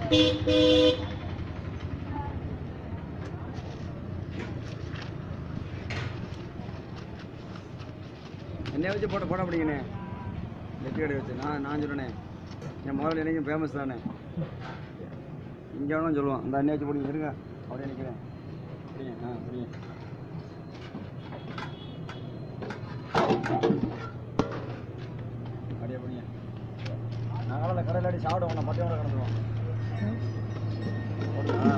என்னைய வச்சு போட்ட போட அப்படிங்கண்ணே வெற்றி கடை வச்சு நான் நான் சொல்லுனே என் முதல்ல என்னைக்கும் ஃபேமஸ் தானே இங்கே வேணும் சொல்லுவான் இந்த அண்ணே வச்சு போடுங்க இருங்க அப்படியே நிற்கிறேன் அப்படியே ஆ அப்படியே அப்படியே அப்படியே நாங்களாம் கடையில் அடி சாப்பிட உன்னை மத்தியம் கூட கிடந்துருவோம் போடுங்க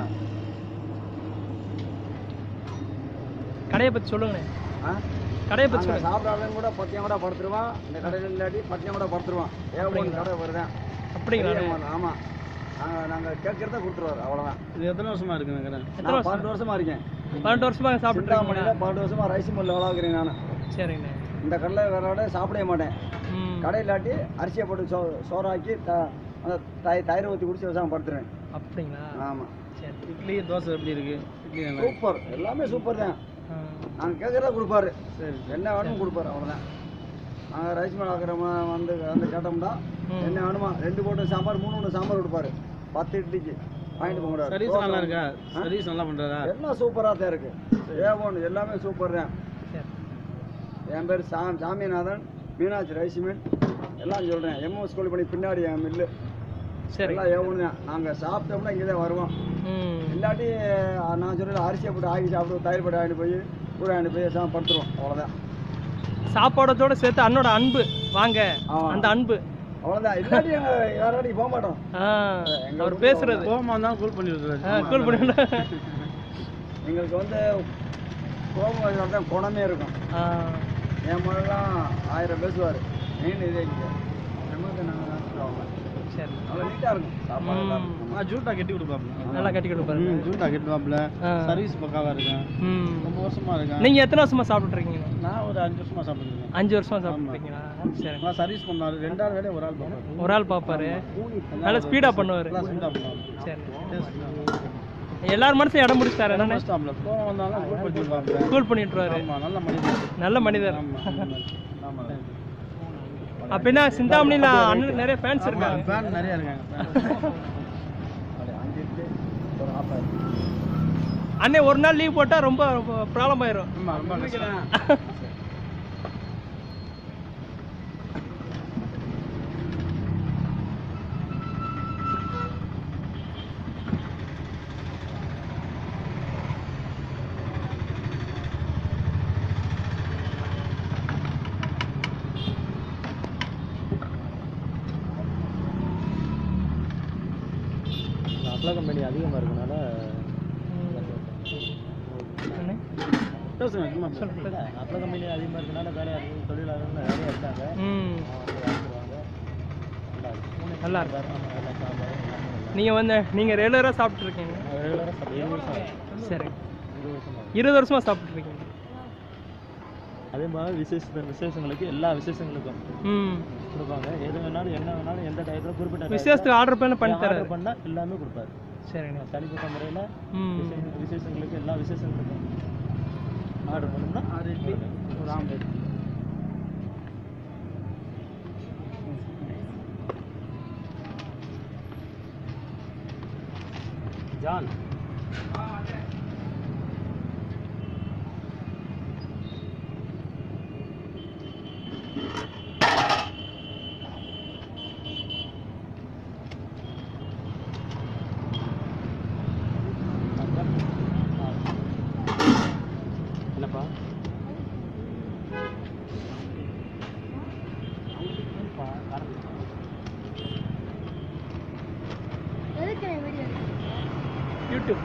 கடையை பற்றி சொல்லுங்கண்ணே ஆ கடையை பற்றி நாங்க சொல்லுங்க சாப்பிடாதவன் கூட பத்தியம் கூட படுத்துருவான் இந்த கடையில் இல்லாட்டி பத்தியம் கூட படுத்துருவான் ஏகப்பட்ட கடை வருதேன் அப்படிங்களா ஆமா நாங்க நாங்க கேட்கறத கொடுத்துருவாரு அவ்வளவுதான் இது எத்தனை வருஷமா இருக்குங்க கடை எத்தனை நான் வருஷம் பன்னெண்டு வருஷமா இருக்கேன் பன்னெண்டு வருஷமா சாப்பிட்டு சிந்தாமணியில இருக்கீங்களா பன்னெண்டு வருஷமா ரைஸ் மில்ல வளர்க்குறேன் நான் சரிங்கண்ணே இந்த கடையில் வேற விட சாப்பிடவே மாட்டேன் ம் கடை இல்லாட்டி அரிசியை போட்டு சோ சோறாக்கி த அந்த தய தயிர் ஊற்றி குடிச்சு வச்சாம படுத்துருவேன் அப்படிங்களா ஆமா சரி இட்லி தோசை எப்படி இருக்கு இட்லி நல்லா இருக்கு. சூப்பர் எல்லாமே சூப்பர் தான் ஆ. நாங்க கேட்கறத கொடுப்பாரு சரி என்ன வேணும் கொடுப்பாரு அவ்வளோதான் நாங்கள் ரைஸ் மில் ஆக்குறோமா வந்து வந்து கேட்டோம்னா ம். என்ன வேணுமா ரெண்டு போட்டு சாம்பார் மூணு மூணு சாம்பார் கொடுப்பாரு பத்து இட்லிக்கு வாங்கிட்டு போக கூடாது சர்வீஸ் நல்லா இருக்கா ஆ? சர்வீஸ் நல்லா பண்றாரா எல்லாம் சூப்பராக தான் இருக்கு ஏவோன் எல்லாமே சூப்பர் தான் சரி என் பேர் சா சாமிநாதன் மீனாட்சி ரைஸ் மில் எல்லாம் சொல்கிறேன் எம்எஸ் ஸ்கூல் பண்ணி பின்னாடி என் மில்லு சரி எல்லாம் ஏவோன் தான் நாங்கள் சாப்பிட்டோம்னா இங்கே தான் வருவோம் ம் இல்லாட்டி அஹ், நான் சொல்ல அரிசியை போட்டு ஆக்கி சாப்பிடுவோம் தயிர் போட்டு வாங்கிட்டு போய் கூட வாங்கிட்டு போய் சாப்பிட்டு படுத்துருவோம் அவ்வளோதான் சாப்பாடத்தோட சேர்த்து அண்ணோட அன்பு வாங்க ஆமா. அந்த அன்பு அவ்வளோதான் இல்லாட்டி நாங்கள் வேற வாட்டிக்கு போக மாட்டோம் ஆ எங்க அவர் ஊர்ல பேசுறது கோமா இருந்தாலும் கூல் பண்ணி விட்டுறாரு ஆ கூல் பண்ணி எங்களுக்கு வந்து கோபம் தான் குணமே இருக்கும் ஆ என் முதல்லாம் ஆயிரம் பேசுவார் மெயின் இதே இங்கே நமக்கு நாங்கள் நினச்சிட்டு சரி அவ்வளோ நீட்டாக இருக்கும் சாப்பாடு எல்லாம் ம். இருக்கும். ஆ ஜூட்டா கட்டி கொடுப்பாப்ல நல்லா கட்டி கொடுப்பாரு ம் ஜூட்டா கட்டுவாப்ல ஆ. சர்வீஸ் பக்காவா இருக்கேன் ம் ரொம்ப வருஷமா இருக்கேன் நீங்க எத்தனை வருஷமா சாப்பிட்டுட்டு இருக்கீங்க நான் ஒரு அஞ்சு வருஷமா சாப்பிட்டுருக்கேன் அஞ்சு வருஷமா சாப்பிட்டுட்டு இருக்கீங்களா சரி நான் சர்வீஸ் பண்ணாரு ரெண்டாவது வேலையை ஒரு ஆள் பார்ப்பாரு ஒரு ஆள் பார்ப்பாரு நல்லா ஸ்பீடா பண்ணுவாரு எல்லாம் ஸ்பீடாக பண்ணுவாங்க சரி எல்லார் மனசையும் இடம் முடிச்சிட்டாரு என்னன்னு ஸ்டாப்ல கோவம் வந்தாலும் கூல் பண்ணி விடுவாங்க கூல் பண்ணி விட்டுருவாரு ஆமா நல்ல மனிதன் நல்ல மனிதர் ஆமா ஆமா அப்படின்னா சிந்தாமணியில அண்ணனுக்கு நிறைய ஃபேன்ஸ் இருக்காங்க ஃபேன் நிறைய இருக்காங்க fan. அப்படியே அஞ்சு இட்லி ஒரு half ஆயிரம். அண்ணே ஒரு நாள் லீவ் போட்டா ரொம்ப ப்ராப்ளம் ஆயிரும் ஆமா ரொம்ப கஷ்டம். அப்ளா கம்பெனி அதிகமாக இருக்கனால அண்ணே, பேசுங்க சும்மா சொல்லு, பேசுங்க. சொல்லு. அப்ளா கம்பெனி அதிகமாக இருக்கனால வேலையாளர்கள் தொழிலாளர்கள் நிறைய இருக்காங்க ம் வாங்கிடுவாங்க நல்லா இருக்கு நீங்க வந்து நீங்க ரெகுலரா சாப்பிட்டு இருக்கீங்க சரி இருபது வருஷமா சாப்பிட்டு இருக்கீங்க அதே மாதிரி விசேஷ விசேஷங்களுக்கு எல்லா விசேஷங்களுக்கும் ம் கொடுப்பாங்க எது வேணாலும் என்ன வேணாலும் எந்த டயத்தில் குறிப்பிட்ட விசேஷத்துக்கு ஆர்டர் பண்ண பண்ணி தராரு ஆர்டர் பண்ணால் எல்லாமே கொடுப்பாரு சரிண்ணே தனிப்பட்ட முறையில் ம் விசேஷங்களுக்கு எல்லா விசேஷங்களுக்கும் ஆர்டர் பண்ணோம்னா ஆறு இட்லி ஒரு ஆம்லேட் ஜான் என்னப்பா யூடியூப்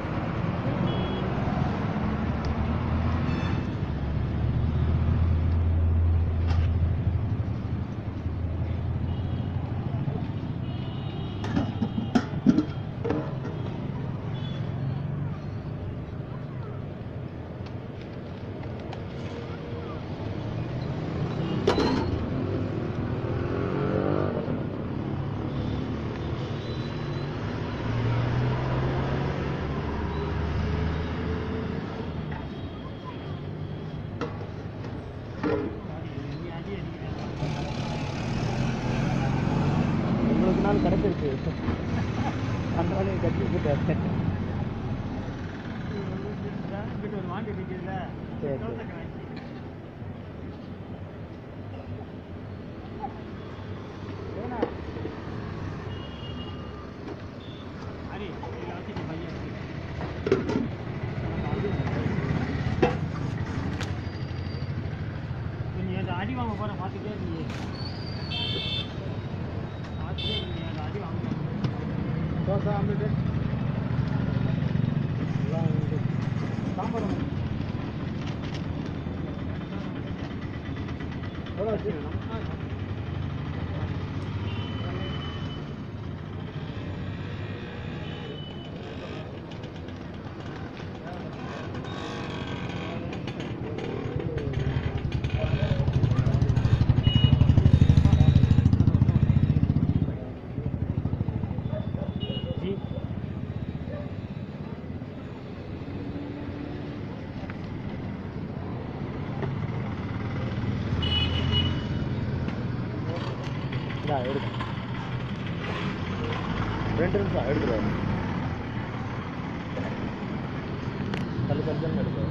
உங்களுக்கு நாள் கிடைச்சிருக்கு பண்றாலே கட்டி போட்டாரு சரி சரி அடி வாங்க போற பார்த்துட்டே இருந்தீங்க பார்த்துட்டே இருந்தீங்க அடி வாங்க தோசை ஆம்லெட்டு எல்லாம் வந்து சாம்பார் ஒண்ணு. எவ்வளோ ஆச்சு இந்தா எடுத்து ரெண்டு நிமிஷம் எடுத்துருவாரு தள்ளி தள்ளி எடுத்து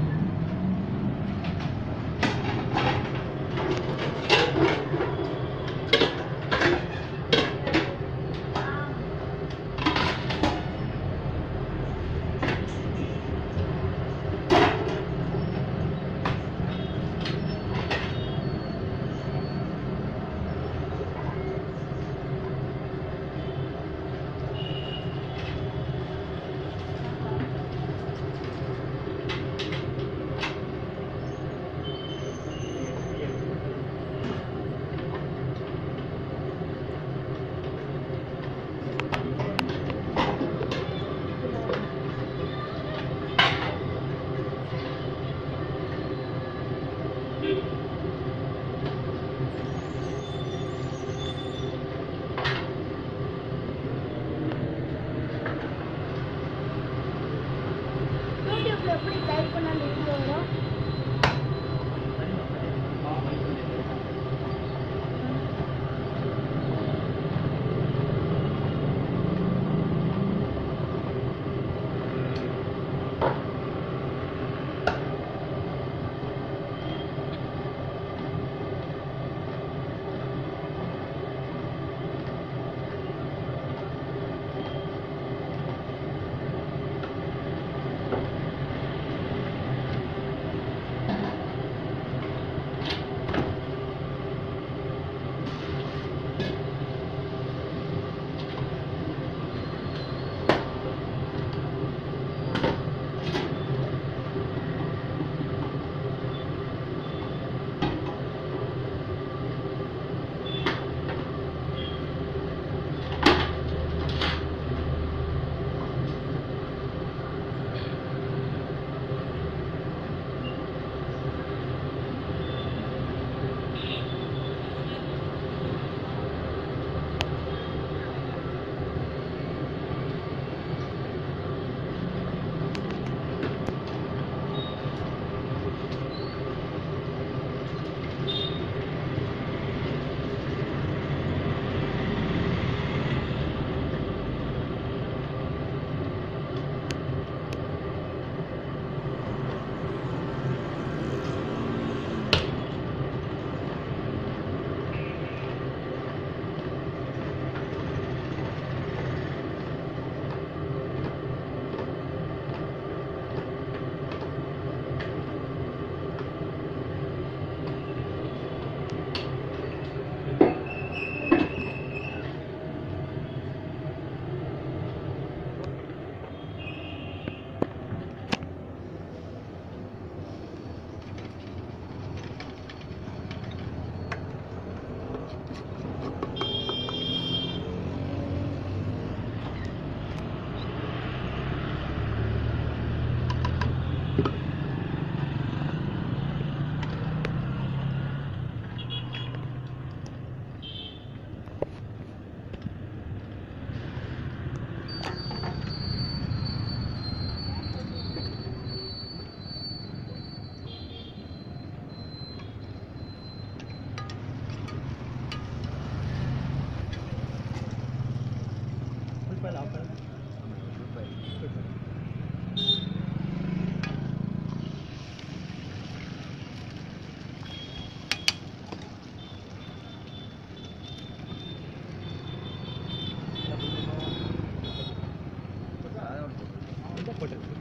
யூடியூப்ல எப்படி டைப் பண்ண அந்த வீடியோ வரும் ஆ போட்டு